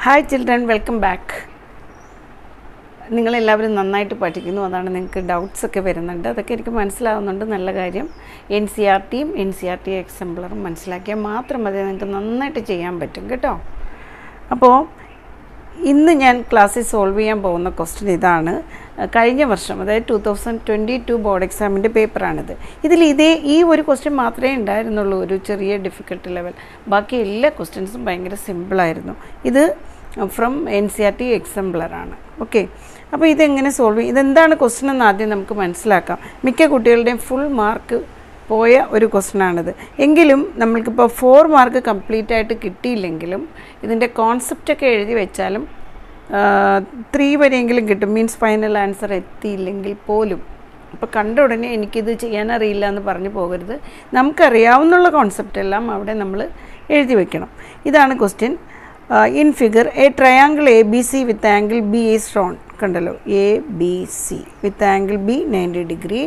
Hi children welcome back നിങ്ങളെല്ലാവരും നന്നായിട്ട് പഠിക്കുന്നു അതാണ് നിങ്ങൾക്ക് ഡൗട്ട്സ് ഒക്കെ വരുന്നുണ്ട് അതൊക്കെ എനിക്ക് മനസ്സിലാവുന്നുണ്ട് നല്ല കാര്യം എൻ സി ആർ ടിയും എൻ സി ആർ ടി എക്സാമ്പിളറും മനസ്സിലാക്കിയാൽ മാത്രം മതി നിങ്ങൾക്ക് നന്നായിട്ട് ചെയ്യാൻ പറ്റും കേട്ടോ അപ്പോൾ ഇന്ന് ഞാൻ ക്ലാസ്സിൽ സോൾവ് ചെയ്യാൻ പോകുന്ന ക്വസ്റ്റ്യൻ ഇതാണ് കഴിഞ്ഞ വർഷം അതായത് two thousand twenty two board എക്സാമിൻ്റെ പേപ്പറാണിത് ഇതിൽ ഇതേ ഈ ഒരു ക്വസ്റ്റ്യൻ മാത്രമേ ഉണ്ടായിരുന്നുള്ളൂ ഒരു ചെറിയ ഡിഫിക്കൽട്ട് ലെവൽ ബാക്കി എല്ലാ ക്വസ്റ്റ്യൻസും ഭയങ്കര സിമ്പിളായിരുന്നു ഇത് from N C R T എക്സാമ്പിളറാണ് ഓക്കെ അപ്പോൾ ഇതെങ്ങനെ സോൾവ് ചെയ്യും ഇതെന്താണ് ക്വസ്റ്റ്യൻ എന്ന് ആദ്യം നമുക്ക് മനസ്സിലാക്കാം മിക്ക കുട്ടികളുടെയും ഫുൾ മാർക്ക് പോയ ഒരു ക്വസ്റ്റ്യനാണിത് എങ്കിലും നമ്മൾക്കിപ്പോൾ ഫോർ മാർക്ക് കംപ്ലീറ്റ് ആയിട്ട് കിട്ടിയില്ലെങ്കിലും ഇതിൻ്റെ കോൺസെപ്റ്റൊക്കെ എഴുതി വെച്ചാലും ത്രീ വരെയെങ്കിലും കിട്ടും മീൻസ് ഫൈനൽ ആൻസർ എത്തിയില്ലെങ്കിൽ പോലും അപ്പോൾ കണ്ട ഉടനെ എനിക്കിത് ചെയ്യാനറിയില്ല എന്ന് പറഞ്ഞു പോകരുത് നമുക്കറിയാവുന്നുള്ള കോൺസെപ്റ്റ് എല്ലാം അവിടെ നമ്മൾ എഴുതി വെക്കണം ഇതാണ് question in figure a triangle A B C with angle B is drawn കണ്ടല്ലോ A B C with angle B ninety degree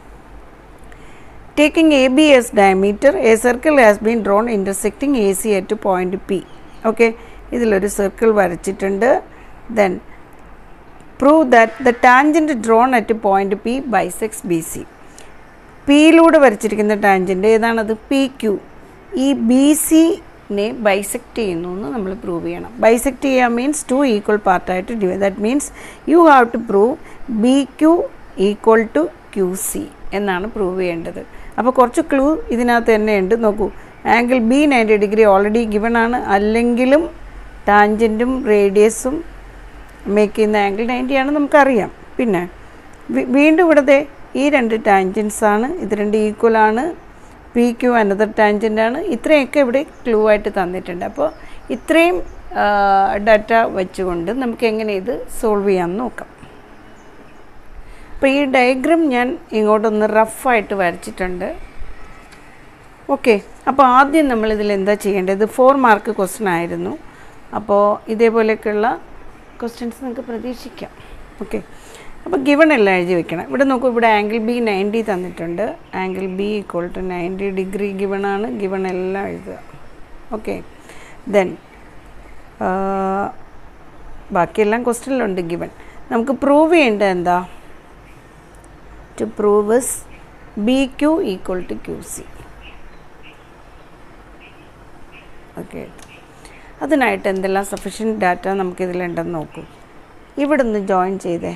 Taking AB as diameter, a circle has been drawn intersecting AC at point P. Okay ഇതിലൊരു circle വരച്ചിട്ടുണ്ട് then prove that the tangent drawn at point P bisects B C പിയിലൂടെ വരച്ചിരിക്കുന്ന tangent ഏതാണത് P Q ഈ B സിനെ bisect ചെയ്യുന്നു എന്ന് നമ്മൾ പ്രൂവ് ചെയ്യണം ബൈസെക്റ്റ് ചെയ്യുക മീൻസ് ടു ഈക്വൽ പാർട്ടായിട്ട് divide that means you have to prove B Q equal to Q C എന്നാണ് പ്രൂവ് ചെയ്യേണ്ടത് അപ്പോൾ കുറച്ച് ക്ലൂ ഇതിനകത്ത് തന്നെ ഉണ്ട് നോക്കൂ angle B ninety degree already given ആണ് അല്ലെങ്കിലും ടാൻജൻറ്റും റേഡിയസും മേക്ക് ചെയ്യുന്ന ആംഗിൾ നയൻറ്റി ആണ് നമുക്കറിയാം പിന്നെ വീണ്ടും ഇവിടുത്തെ ഈ രണ്ട് ടാൻജൻസ് ആണ് ഇത് രണ്ട് ഈക്വൽ ആണ് പി ക്യു അനദർ ടാൻജൻ്റ് ആണ് ഇത്രയൊക്കെ ഇവിടെ ക്ലൂ ആയിട്ട് തന്നിട്ടുണ്ട് അപ്പോൾ ഇത്രയും ഡാറ്റ വെച്ചുകൊണ്ട് നമുക്ക് എങ്ങനെ ഇത് സോൾവ് ചെയ്യാമെന്ന് നോക്കാം അപ്പോൾ ഈ ഡയഗ്രാം ഞാൻ ഇങ്ങോട്ടൊന്ന് റഫായിട്ട് വരച്ചിട്ടുണ്ട് ഓക്കെ അപ്പോൾ ആദ്യം നമ്മൾ ഇതിൽ എന്താ ചെയ്യേണ്ടത് ഫോർ മാർക്ക് ക്വസ്റ്റ്യൻ ആയിരുന്നു അപ്പോൾ ഇതേപോലെയൊക്കെയുള്ള ക്വസ്റ്റ്യൻസ് നിങ്ങൾക്ക് പ്രതീക്ഷിക്കാം ഓക്കെ അപ്പോൾ ഗിവൺ എല്ലാം എഴുതി വെക്കണം ഇവിടെ നോക്കൂ ഇവിടെ ആംഗിൾ ബി നയൻറ്റി തന്നിട്ടുണ്ട് angle B equal to ninety degree given ആണ് ഗിവൺ എല്ലാം എഴുതുക ഓക്കെ ദെൻ ബാക്കിയെല്ലാം ക്വസ്റ്റ്യനിലുണ്ട് ഗിവൺ നമുക്ക് പ്രൂവ് ചെയ്യേണ്ടത് എന്താ to prove is BQ equal to QC. Okay അതിനായിട്ട് എന്തെല്ലാം സഫീഷ്യൻറ്റ് ഡാറ്റ നമുക്കിതിലുണ്ടെന്ന് നോക്കൂ ഇവിടെ നിന്ന് ജോയിൻ ചെയ്തേ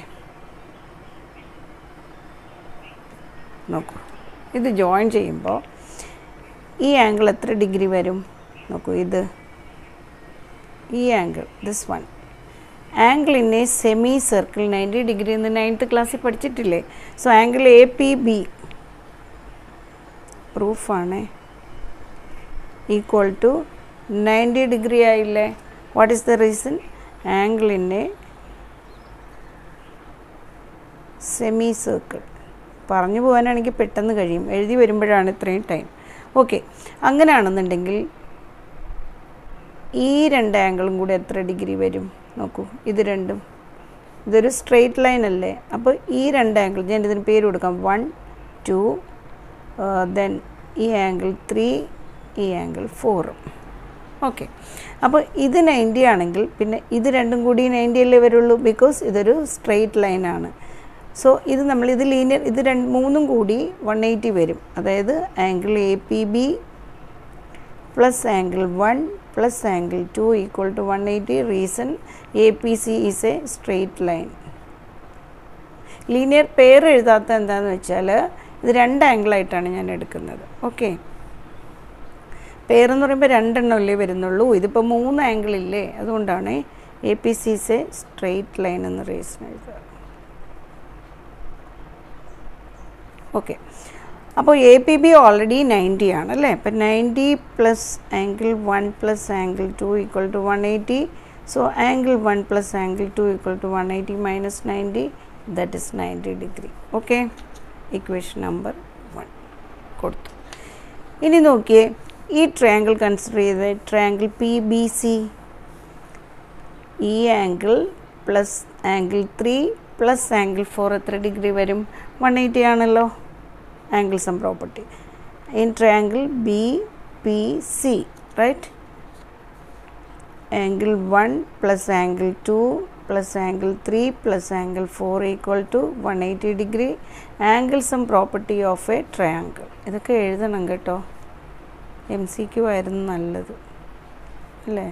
നോക്കൂ ഇത് ജോയിൻ ചെയ്യുമ്പോൾ ഈ ആംഗിൾ എത്ര ഡിഗ്രി വരും നോക്കൂ ഇത് ഈ angle this one angle in a semicircle ninety degree എന്ന് നയൻത്ത് ക്ലാസ്സിൽ പഠിച്ചിട്ടില്ലേ so angle A P B പ്രൂഫാണ് ഈക്വൽ ടു നയൻറ്റി ഡിഗ്രി ആയില്ലേ what is the reason angle in a semicircle പറഞ്ഞു പോകാനാണെങ്കിൽ പെട്ടെന്ന് കഴിയും എഴുതി വരുമ്പോഴാണ് ഇത്രയും ടൈം ഓക്കെ അങ്ങനെയാണെന്നുണ്ടെങ്കിൽ ഈ രണ്ട് ആംഗിളും കൂടി എത്ര ഡിഗ്രി വരും നോക്കൂ ഇത് രണ്ടും ഇതൊരു സ്ട്രെയിറ്റ് ലൈൻ അല്ലേ അപ്പോൾ ഈ രണ്ട് ആംഗിൾ ഞാൻ ഇതിന് പേര് കൊടുക്കാം വൺ ടു ദെൻ ഈ ആംഗിൾ ത്രീ ഈ ആംഗിൾ ഫോറും ഓക്കെ അപ്പോൾ ഇത് നയൻറ്റി ആണെങ്കിൽ പിന്നെ ഇത് രണ്ടും കൂടി നയൻറ്റി അല്ലേ വരുള്ളൂ ബിക്കോസ് ഇതൊരു സ്ട്രെയിറ്റ് ലൈനാണ് സോ ഇത് നമ്മൾ ഇത് ലീനിയർ ഇത് രണ്ട് മൂന്നും കൂടി വൺ എയ്റ്റി വരും അതായത് angle A P B plus angle one plus angle two equal to one eighty reason A P C is a straight line linear pair എഴുതാത്ത എന്താണെന്ന് വെച്ചാൽ ഇത് രണ്ട് ആംഗിളായിട്ടാണ് ഞാൻ എടുക്കുന്നത് ഓക്കെ പെയർ എന്ന് പറയുമ്പോൾ രണ്ടെണ്ണമല്ലേ വരുന്നുള്ളൂ ഇതിപ്പോൾ മൂന്ന് ആംഗിൾ ഇല്ലേ അതുകൊണ്ടാണ് A P C is a straight line എന്ന് റീസൺ എഴുതുക ഓക്കെ അപ്പോൾ A P B already ninety ആണ് അല്ലേ അപ്പം ninety plus angle one plus angle two equal to one eighty so angle one plus angle two equal to one eighty minus ninety that is ninety degree okay equation number one കൊടുത്തു ഇനി നോക്കിയേ ഈ triangle consider ചെയ്ത് triangle P B C ഈ angle plus angle three plus angle four എത്ര degree വരും one eighty ആണല്ലോ angles and property in triangle BPC right angle one plus angle two plus angle three plus angle four equal to one eighty degree angle sum property of a triangle ഇതൊക്കെ എഴുതണം കേട്ടോ M C Q ആയിരുന്നു നല്ലത് അല്ലേ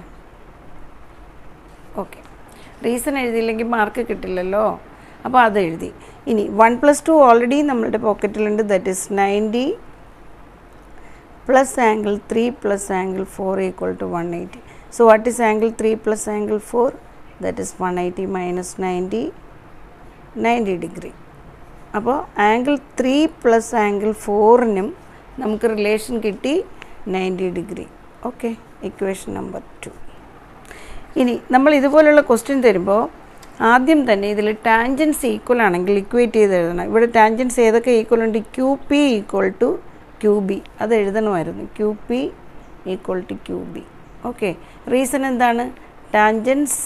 okay reason എഴുതിയില്ലെങ്കിൽ mark കിട്ടില്ലല്ലോ അപ്പോൾ അത് എഴുതി ഇനി വൺ പ്ലസ് ടു ഓൾറെഡി നമ്മളുടെ പോക്കറ്റിലുണ്ട് that is ninety plus angle three plus angle four equal to one eighty so what is angle three plus angle four that is one eighty minus ninety ninety degree അപ്പോൾ angle three plus angle ഫോറിനും നമുക്ക് relation കിട്ടി ninety degree okay equation number two ഇനി നമ്മൾ ഇതുപോലുള്ള question തരുമ്പോൾ ആദ്യം തന്നെ ഇതിൽ ടാൻജൻസ് ഈക്വൽ ആണെങ്കിൽ ഇക്വേറ്റ് ചെയ്ത് എഴുതണം ഇവിടെ ടാൻജൻസ് ഏതൊക്കെ ഈക്വൽ ഉണ്ട് Q P equal to Q B അത് എഴുതണമായിരുന്നു Q P equal to Q B okay reason എന്താണ് tangents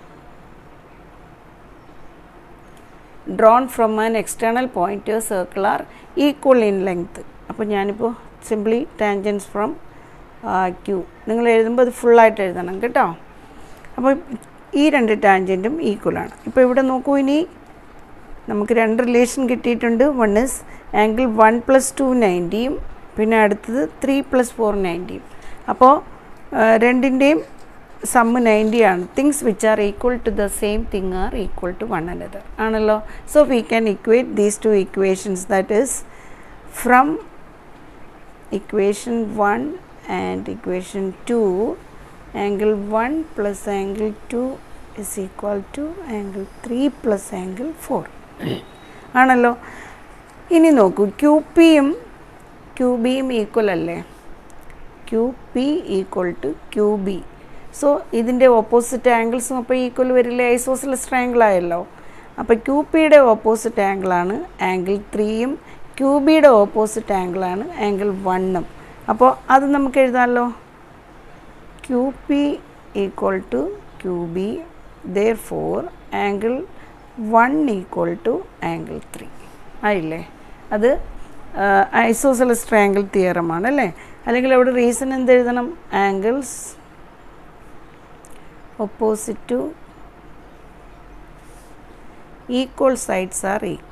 drawn from an external point to circle are equal in length അപ്പോൾ ഞാനിപ്പോൾ സിംപ്ലി ടാൻജൻസ് ഫ്രം ക്യൂ നിങ്ങൾ എഴുതുമ്പോൾ അത് ഫുള്ളായിട്ട് എഴുതണം കേട്ടോ അപ്പോൾ ഈ രണ്ട് ടാൻജൻറ്റും ഈക്വലാണ് ഇപ്പോൾ ഇവിടെ നോക്കൂ ഇനി നമുക്ക് രണ്ട് റിലേഷൻ കിട്ടിയിട്ടുണ്ട് one is angle one plus two നയൻറ്റിയും പിന്നെ അടുത്തത് ത്രീ പ്ലസ് ഫോർ നയൻറ്റിയും അപ്പോൾ രണ്ടിൻ്റെയും സമ്മ് നയൻറ്റി ആണ് things which are equal to the same thing are equal to one another ആണല്ലോ so we can equate these two equations that is from equation one and equation two angle 1 plus angle 2 is equal to angle 3 plus angle 4 ആണല്ലോ ഇനി നോക്കൂ Q പിയും Q ബിയും equal അല്ലേ Q P equal to Q B so ഇതിൻ്റെ opposite ആംഗിൾസും അപ്പോൾ equal വരില്ലേ ഐസോസിലസ് ട്രയാങ്കിൾ ആയല്ലോ അപ്പോൾ ക്യൂ പിയുടെ ഓപ്പോസിറ്റ് ആംഗിളാണ് ആംഗിൾ ത്രീയും ക്യൂ ബിയുടെ ഓപ്പോസിറ്റ് ആംഗിളാണ് ആംഗിൾ വണ്ണും അപ്പോൾ അത് നമുക്ക് എഴുതാമല്ലോ Q P equal to Q B therefore angle one equal to angle three ആയില്ലേ അത് ഐസോസലസ് ട്രയാങ്കിൾ തിയറമാണ് അല്ലേ അല്ലെങ്കിൽ അവിടെ റീസൺ എന്ത് എഴുതണം angles opposite to equal sides are equal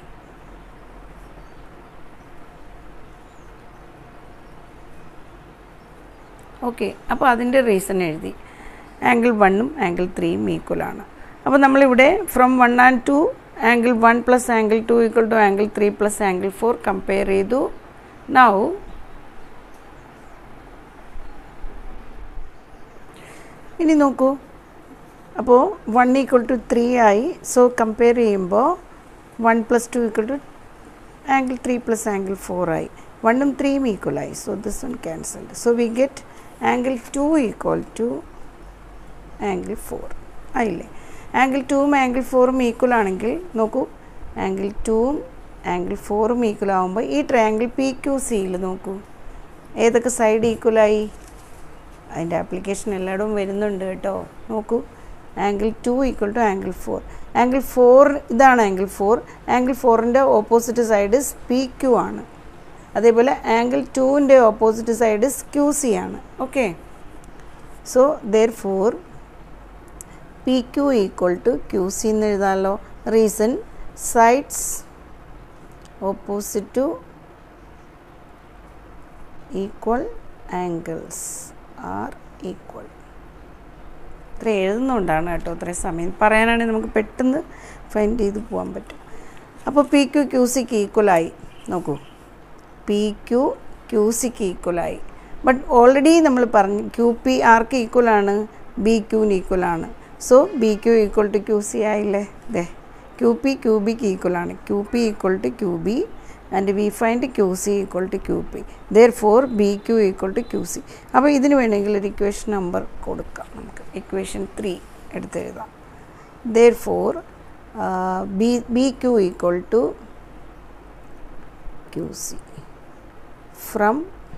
okay അപ്പോൾ അതിൻ്റെ റീസൺ എഴുതി ആംഗിൾ വണ്ണും ആംഗിൾ ത്രീയും ഈക്വലാണ് അപ്പോൾ നമ്മളിവിടെ from one and two angle one plus angle two equal to angle three plus angle four compare ചെയ്തു നൗ ഇനി നോക്കൂ അപ്പോൾ വൺ ഈക്വൽ ടു ത്രീ ആയി സോ കമ്പയർ ചെയ്യുമ്പോൾ one plus two equal to angle three plus angle four ആയി വണ്ണും ത്രീയും equal ആയി so this one cancelled so we get angle two equal to angle four ആയില്ലേ ആംഗിൾ ടൂവും angle ഫോറും equal ആണെങ്കിൽ നോക്കൂ ആംഗിൾ ടൂവും ആംഗിൾ ഫോറും ഈക്വൽ ആകുമ്പോൾ ഈ ട്രയാങ്കിൾ പി ക്യു സിയിൽ നോക്കൂ ഏതൊക്കെ സൈഡ് ഈക്വലായി അതിൻ്റെ ആപ്ലിക്കേഷൻ എല്ലായിടവും വരുന്നുണ്ട് കേട്ടോ നോക്കൂ angle two equal to angle four angle four ഇതാണ് ആംഗിൾ ഫോർ ആംഗിൾ ഫോറിൻ്റെ ഓപ്പോസിറ്റ് സൈഡ് പി ക്യു ആണ് അതേപോലെ ആംഗിൾ ടുവിൻ്റെ ഓപ്പോസിറ്റ് സൈഡ് ക്യൂ സി ആണ് okay so therefore P Q equal to Q C എന്ന് എഴുതാമല്ലോ reason sides opposite to equal angles are equal ഇത്ര എഴുതുന്നതുകൊണ്ടാണ് കേട്ടോ ഇത്രയും സമയം പറയാനാണെങ്കിൽ നമുക്ക് പെട്ടെന്ന് ഫൈൻഡ് ചെയ്ത് പോകാൻ പറ്റും അപ്പോൾ പി ക്യു ക്യൂ സിക്ക് ഈക്വലായി നോക്കൂ പി ക്യു ക്യൂ സിക്ക് ഈക്വലായി ബട്ട് ഓൾറെഡി നമ്മൾ പറഞ്ഞു ക്യൂ പി ആർക്ക് ഈക്വലാണ് ബി ക്യൂന് ഈക്വലാണ് so B Q equal to Q C ആയില്ലേ ദേ ക്യൂ പി ക്യൂ ബിക്ക് ഈക്വലാണ് Q P equal to Q B and we find Q C equal to Q P therefore B Q equal to Q C അപ്പോൾ ഇതിന് വേണമെങ്കിൽ ഒരു equation number കൊടുക്കാം നമുക്ക് ഇക്വേഷൻ ത്രീ എടുത്തെഴുതാം therefore B B Q equal to Q C from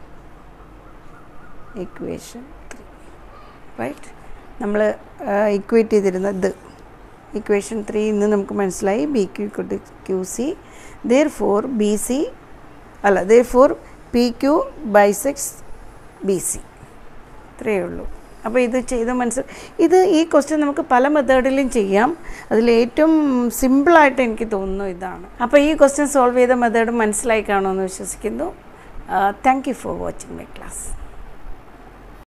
equation three right നമ്മൾ equate ചെയ്തിരുന്ന ഇത് ഇക്വേഷൻ ത്രീ ഇന്ന് നമുക്ക് മനസ്സിലായി B Q equal to Q C therefore B C അല്ല therefore P Q bisects B C ഇത്രയേ ഉള്ളൂ അപ്പോൾ ഇത് ചെയ്ത് മനസ്സിൽ ഇത് ഈ ക്വസ്റ്റ്യൻ നമുക്ക് പല മെത്തേഡിലും ചെയ്യാം അതിൽ ഏറ്റവും സിമ്പിളായിട്ട് എനിക്ക് തോന്നുന്നു ഇതാണ് അപ്പോൾ ഈ ക്വസ്റ്റ്യൻ സോൾവ് ചെയ്ത മെത്തേഡ് മനസ്സിലായി കാണുമെന്ന് വിശ്വസിക്കുന്നു thank you for watching my class